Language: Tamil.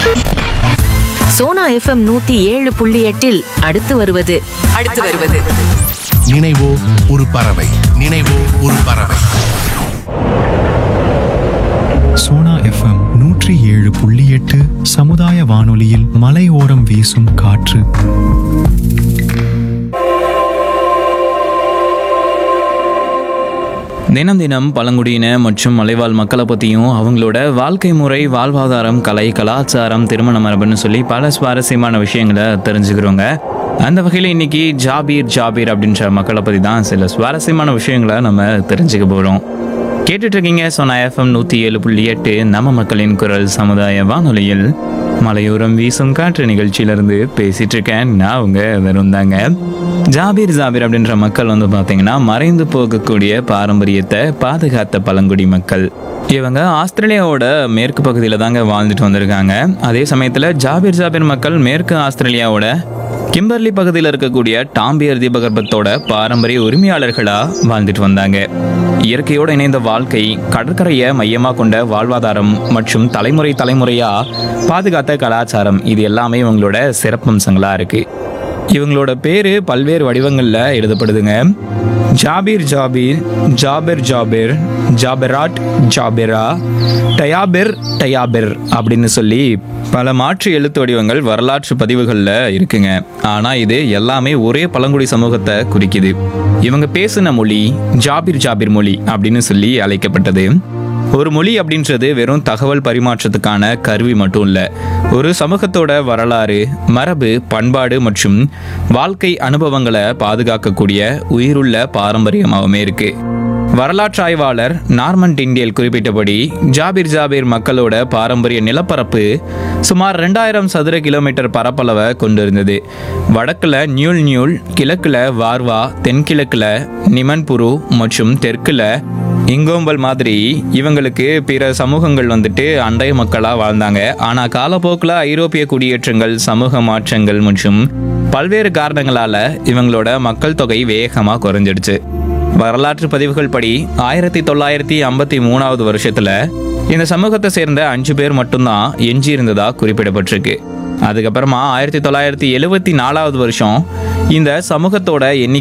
சோனா எஃப்எம் நூத்தி ஏழு புள்ளி எட்டில் அடுத்து வருவது அடுத்து வருவது நினைவோ ஒரு பறவை நினைவோ ஒரு பறவை சோனா எஃப்எம் நூற்றி ஏழு புள்ளி எட்டு சமுதாய வானொலியில் மலையோரம் வீசும் காற்று தினம் தினம் பழங்குடியின மற்றும் மலைவாழ் மக்களை பற்றியும் அவங்களோட வாழ்க்கை முறை வாழ்வாதாரம் கலை கலாச்சாரம் திருமண மரபுன்னு சொல்லி பல சுவாரஸ்யமான விஷயங்களை தெரிஞ்சுக்கிறோங்க அந்த வகையில் இன்னைக்கு ஜாபீர் ஜாபீர் அப்படின்ற மக்களை பற்றி தான் சில சுவாரஸ்யமான விஷயங்களை நம்ம தெரிஞ்சுக்க போகிறோம் கேட்டுட்டு இருக்கீங்க சொன்ன எஃப்எம் நூற்றி ஏழு புள்ளி எட்டு நம்ம மக்களின் குரல் சமுதாய வானொலியில் மலையோரம் வீசும் காற்று நிகழ்ச்சியிலிருந்து பேசிட்டு இருக்கேன் நான் உங்க வெறும் தாங்க ஜாபீர் ஜாபீர் அப்படின்ற மக்கள் வந்து பார்த்தீங்கன்னா மறைந்து போகக்கூடிய பாரம்பரியத்தை பாதுகாத்த பழங்குடி மக்கள் இவங்க ஆஸ்திரேலியாவோட மேற்கு பகுதியில் தாங்க வாழ்ந்துட்டு வந்திருக்காங்க அதே சமயத்தில் ஜாபீர் ஜாபீர் மக்கள் மேற்கு ஆஸ்திரேலியாவோட கிம்பர்லி பகுதியில் இருக்கக்கூடிய டாம்பியர் தீபகற்பத்தோட பாரம்பரிய உரிமையாளர்களாக வாழ்ந்துட்டு வந்தாங்க இயற்கையோடு இணைந்த வாழ்க்கை கடற்கரையை மையமாக கொண்ட வாழ்வாதாரம் மற்றும் தலைமுறை தலைமுறையாக பாதுகாத்த கலாச்சாரம் இது எல்லாமே இவங்களோட சிறப்பம்சங்களாக இருக்குது இவங்களோட பேர் பல்வேறு வடிவங்களில் எழுதப்படுதுங்க ஜாபீர் ஜாபீர் ஜாபெர் ஜாபெர் ஜாபெராட் ஜாபெரா டயாபெர் டயாபெர் அப்படின்னு சொல்லி பல மாற்று எழுத்து வடிவங்கள் வரலாற்று பதிவுகளில் இருக்குங்க ஆனால் இது எல்லாமே ஒரே பழங்குடி சமூகத்தை குறிக்குது இவங்க பேசின மொழி ஜாபீர் ஜாபீர் மொழி அப்படின்னு சொல்லி அழைக்கப்பட்டது ஒரு மொழி அப்படின்றது வெறும் தகவல் பரிமாற்றத்துக்கான கருவி மட்டும் இல்லை ஒரு சமூகத்தோட வரலாறு மரபு பண்பாடு மற்றும் வாழ்க்கை அனுபவங்களை பாதுகாக்கக்கூடிய உயிருள்ள பாரம்பரியமாகவுமே இருக்கு வரலாற்று ஆய்வாளர் நார்மன் டிண்டியல் குறிப்பிட்டபடி ஜாபீர் ஜாபீர் மக்களோட பாரம்பரிய நிலப்பரப்பு சுமார் ரெண்டாயிரம் சதுர கிலோமீட்டர் பரப்பளவை கொண்டிருந்தது வடக்குல நியூல் நியூல் கிழக்குல வார்வா தென்கிழக்குல நிமன்புரு மற்றும் தெற்குல இங்கோம்பல் மாதிரி இவங்களுக்கு பிற சமூகங்கள் வந்துட்டு அண்டைய மக்களாக வாழ்ந்தாங்க ஆனால் காலப்போக்கில் ஐரோப்பிய குடியேற்றங்கள் சமூக மாற்றங்கள் மற்றும் பல்வேறு காரணங்களால இவங்களோட மக்கள் தொகை வேகமாக குறைஞ்சிடுச்சு வரலாற்று பதிவுகள் படி ஆயிரத்தி தொள்ளாயிரத்தி ஐம்பத்தி மூணாவது வருஷத்துல இந்த சமூகத்தை சேர்ந்த அஞ்சு பேர் மட்டும்தான் எஞ்சி இருந்ததா குறிப்பிடப்பட்டிருக்கு அதுக்கப்புறமா ஆயிரத்தி தொள்ளாயிரத்தி எழுவத்தி நாலாவது வருஷம் இந்த சமூகத்தோட எண்ணிக்கை